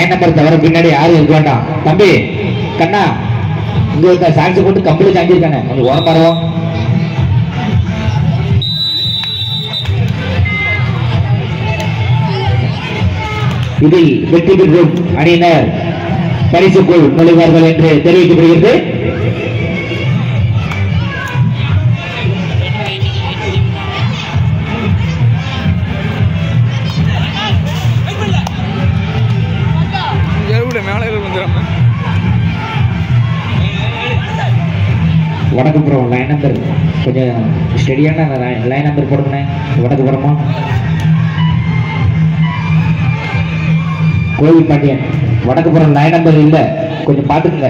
Line number தவிர பின்னாடி யாரும் இருக்க வேண்டாம் தம்பி கண்ணா இங்க இருக்க சாக்ஸ் போட்டு கம்பெனி சாஞ்சிருக்கானே கொஞ்சம் ஓரம் பாருவோம் இதில் வெற்றி பெறும் அணியினர் பரிசுக்குள் நுழைவார்கள் என்று தெரிவிக்கப்படுகிறது எவ்வளோ மேலே வந்துடுறாங்க வடக்கு புறம் லைன் நம்பர் கொஞ்சம் ஸ்டெடியான லைன் நம்பர் போடுங்கண்ணே வடக்கு புறமா கோவில் பாண்டியன் வடக்கு புறம் லைன் நம்பர் இல்லை கொஞ்சம் பார்த்துக்குங்க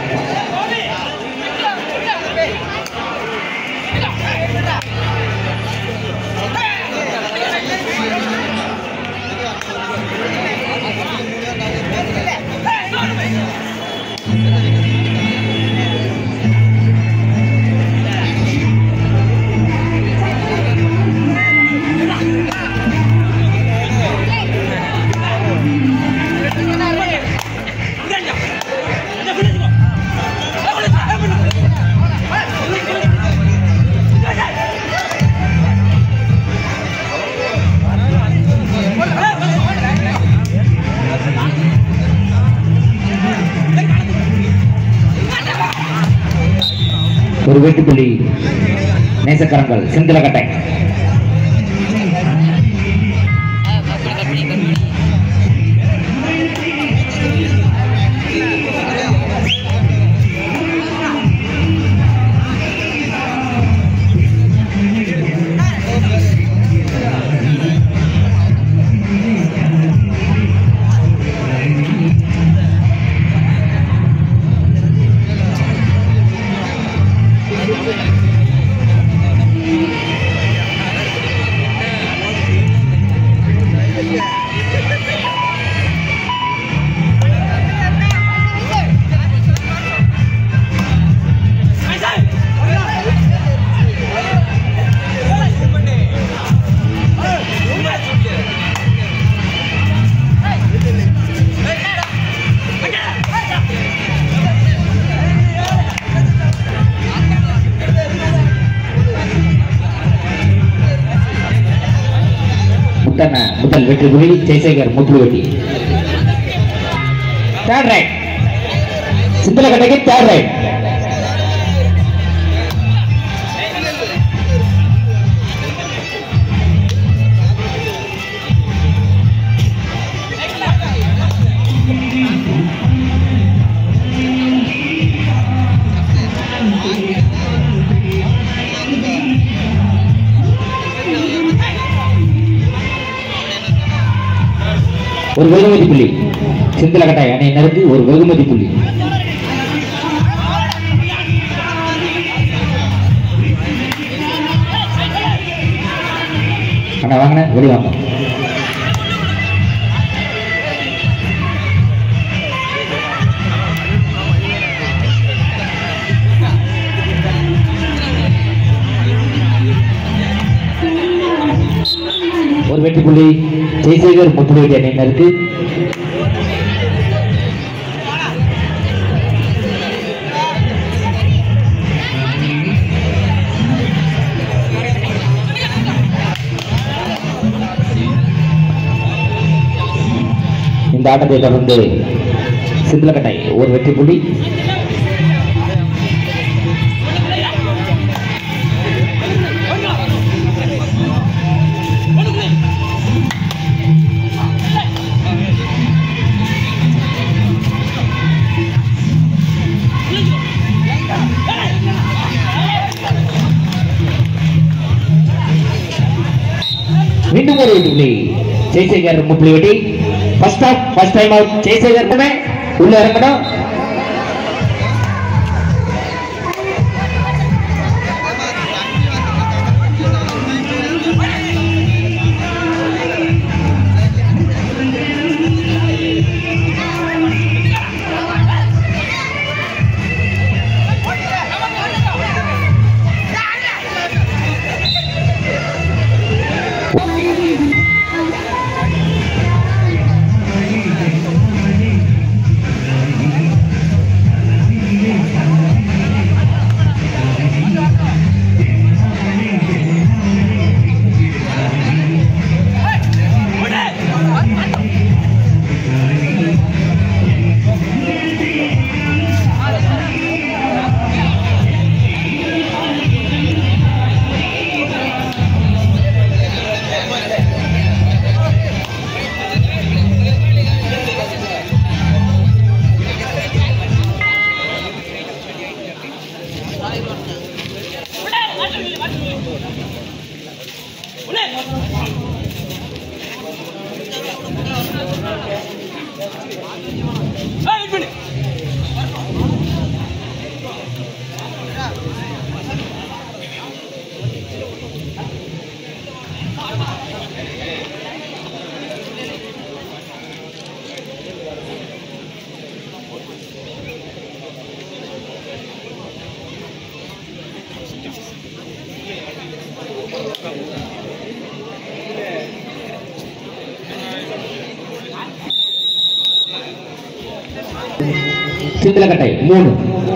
ஒரு வெட்டுப்புள்ளி நேசக்கரங்கள் செந்திலக்கட்டை முத்தன முதல் வெற்றி புலி ஜெய்சேகர் முத்து வெட்டி தேர்ட் ரைட் சிந்தலக்கட்டைக்கு தேர்ட் ரைட் ஒரு வெகுமதி புள்ளி சிந்தலக்கட்டாய் அணையினருக்கு ஒரு வெகுமதி புள்ளி அண்ணா வாங்கின வெளியே வாங்க ஒரு வெற்றி புள்ளி ஜெய்சேகர் முத்துவேட்டி அணியினருக்கு இந்த ஆட்டத்தை தொடர்ந்து சிந்தலக்கட்டை ஒரு வெற்றி புள்ளி மீண்டும் ஒரு வெற்றி புள்ளி ஜெய்சேகர் முப்புள்ளி வெட்டி first half first time out Jaisekar மட்டுமே உள்ள இறங்கணும் சிந்தலக்கட்டை மூணு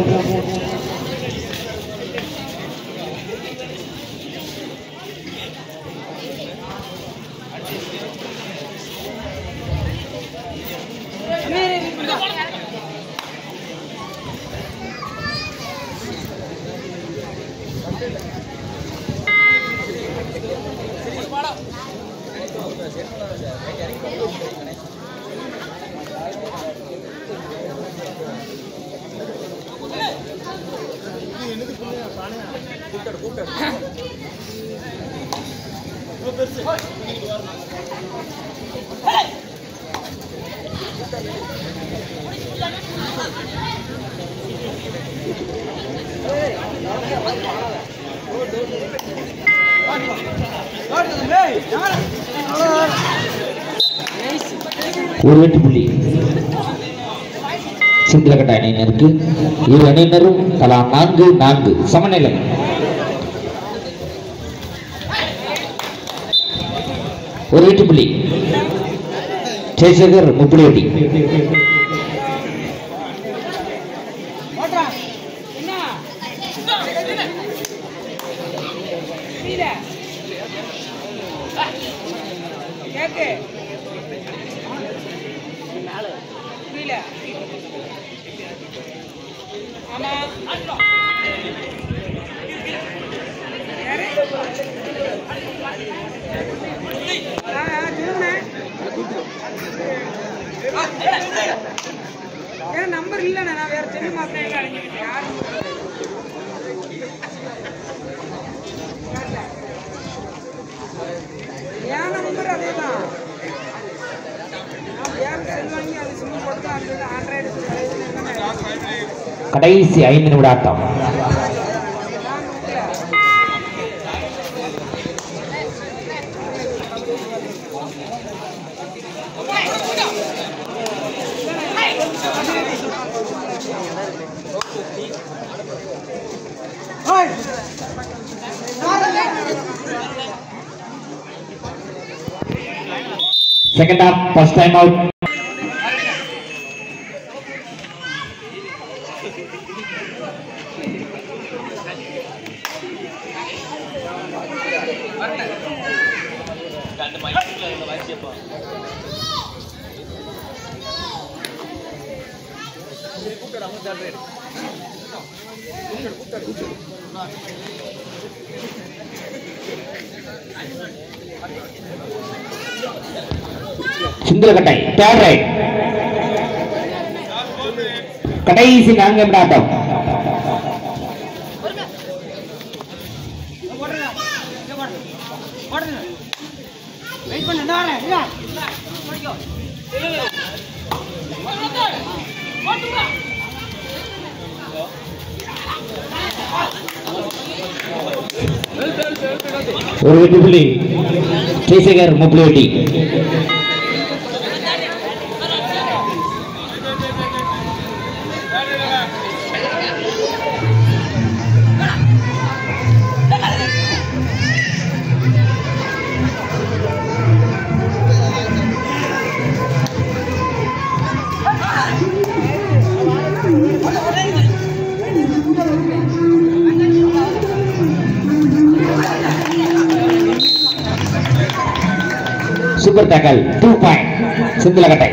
ஒரு வெற்றி புள்ளி சிந்தலக்கட்டை அணியினருக்கு இரு அணியினரும் தலா நான்கு நான்கு சமநிலை ஒரு வெற்றி புள்ளி ஜெயசேகர் முப்புளி வெட்டி கேக்கு புரியல ஆமா யாரு? ஆ, ஆ, சொல்லுண்ணே. ஏன் நம்பர் இல்லைண்ணே நான் வேற செல்லு மாத்திரம் அடைஞ்சிக்கிட்டேன் யார் என் நம்பர் அதே தான் நான் வேற செல் வாங்கி அது சிம் போட்டு தான் அந்த ஆண்ட்ராய்டு கடைசி ஐந்து நிமிட ஆட்டம் second half first time out Sundarakattai third raid கடைசி நான்கு நிமிட ஆட்டம் வெயிட் பண்ணு இந்த வரேன் இல்ல ஒரு வெற்றி புள்ளி ஜெய்சேகர் முப்புளி வெட்டி super tackle two point Sinthalakattai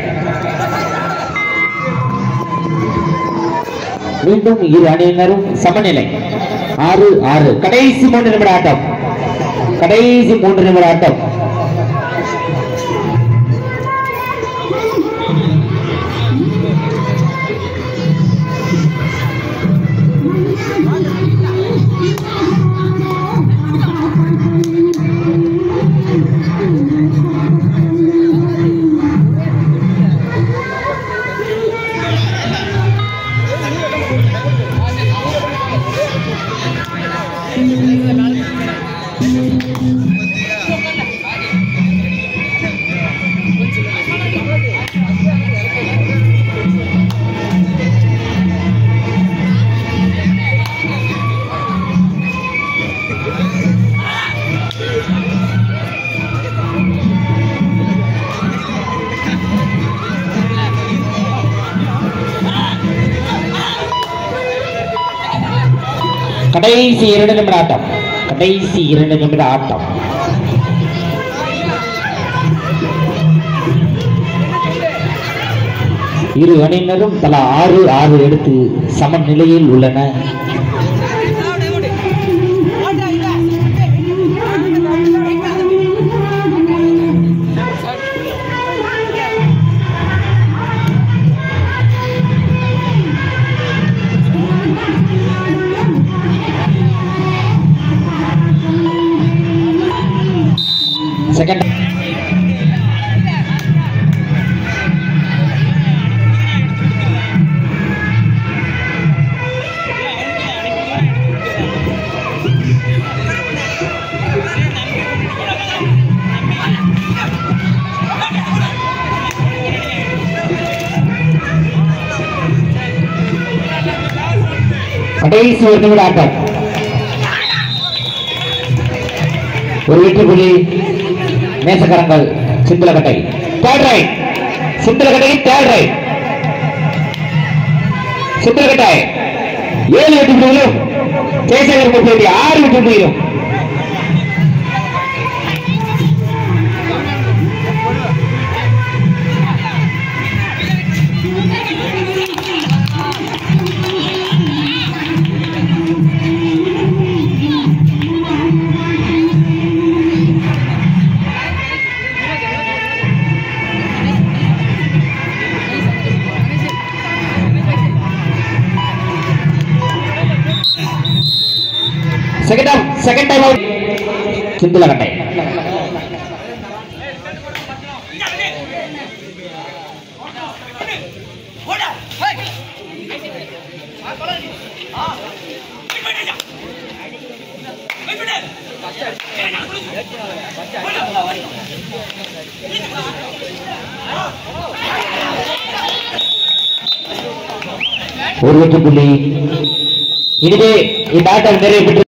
மீண்டும் இரு அணியினரும் சமநிலை ஆறு ஆறு கடைசி மூன்று நிமிட ஆட்டம் கடைசி மூன்று நிமிட ஆட்டம் கடைசி இரண்டு நிமிட ஆட்டம் கடைசி இரண்டு நிமிட ஆட்டம் இரு அணியினரும் தலா ஆறு ஆறு எடுத்து சமநிலையில் உள்ளன செகண்ட் கடைசி ஒரு நிமிட ஆட்டம் ஒரு வெற்றி புள்ளி மேசக்கரங்கள் Sinthalakattai third raid Sinthalakattai third raid Sinthalakattai ஏழு வெற்றி புள்ளிகளும் ஜெயசேகர் முப்பத்தி ஆறு வெற்றி புள்ளிகளும் second time second time out Sinthalakattai ஒரு வெற்றி புள்ளி இனிமே இந்த ஆட்டம் நிறைவு பெற்று